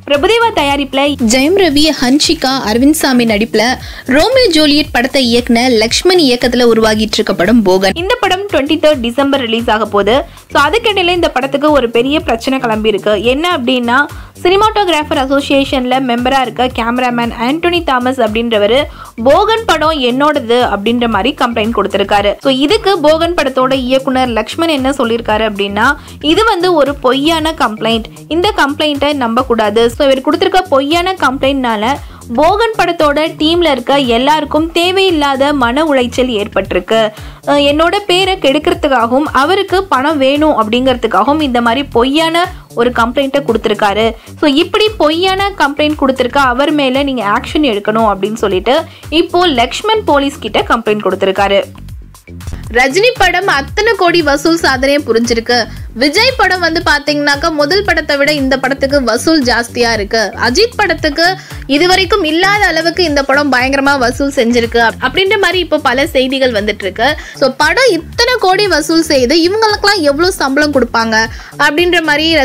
பிரபுதேவா தயாரிப்புல ஜெயம் ரவி ஹன்ஷிகா அரவிந்த் சாமி நடிப்புல Romeo Juliet படத்தை இயக்குன லக்ஷ்மண் இயக்கத்துல உருவாகிட்டு இருக்க படம் போகன் இந்த படம் டுவெண்ட்டி தேர்ட் டிசம்பர் ரிலீஸ் ஆக போகுது ஸோ அதுக்கிடையில இந்த படத்துக்கு ஒரு பெரிய பிரச்சனை கிளம்பி இருக்கு என்ன அப்படின்னா சினிமாட்டோகிராஃபர் அசோசியேஷன்ல மெம்பரா இருக்க கேமராமேன் ஆண்டோனி தாமஸ் அப்படின்றவர் போகன் படம் என்னோடது அப்படின்ற மாதிரி கம்ப்ளைண்ட் கொடுத்திருக்காரு ஸோ இதுக்கு போகன் படத்தோட இயக்குனர் லக்ஷ்மண் என்ன சொல்லியிருக்காரு அப்படின்னா இது வந்து ஒரு பொய்யான கம்ப்ளைண்ட் இந்த கம்ப்ளைண்ட்டை நம்ப கூடாது ஸோ இவர் கொடுத்திருக்க பொய்யான கம்ப்ளைண்ட்னால போகன் படத்தோட டீம்ல இருக்க எல்லாருக்கும் தேவையில்லாத மன உளைச்சல் ஏற்பட்டிருக்கு அஹ் என்னோட பேரை கெடுக்கிறதுக்காகவும் அவருக்கு பணம் வேணும் அப்படிங்கிறதுக்காகவும் இந்த மாதிரி பொய்யான ஒரு கம்ப்ளைண்ட்டை கொடுத்துருக்காரு ஸோ இப்படி பொய்யான கம்ப்ளைண்ட் கொடுத்துருக்க அவர் மேலே நீங்கள் ஆக்ஷன் எடுக்கணும் அப்படின்னு சொல்லிட்டு இப்போ லக்ஷ்மண் போலீஸ் கிட்ட கம்ப்ளைண்ட் கொடுத்துருக்காரு ரஜினி படம் அத்தனை கோடி வசூல் சாதனையை புரிஞ்சிருக்கு விஜய் படம் வந்து பாத்தீங்கன்னாக்கா முதல் படத்தை விட இந்த படத்துக்கு வசூல் ஜாஸ்தியா இருக்கு அஜித் படத்துக்கு இதுவரைக்கும் இல்லாத அளவுக்கு இந்த படம் பயங்கரமா வசூல் செஞ்சிருக்கு அப்படின்ற மாதிரி இப்போ பல செய்திகள் வந்துட்டு இருக்கு ஸோ படம் இத்தனை கோடி வசூல் செய்து இவங்களுக்கெல்லாம் எவ்வளவு சம்பளம் கொடுப்பாங்க அப்படின்ற மாதிரி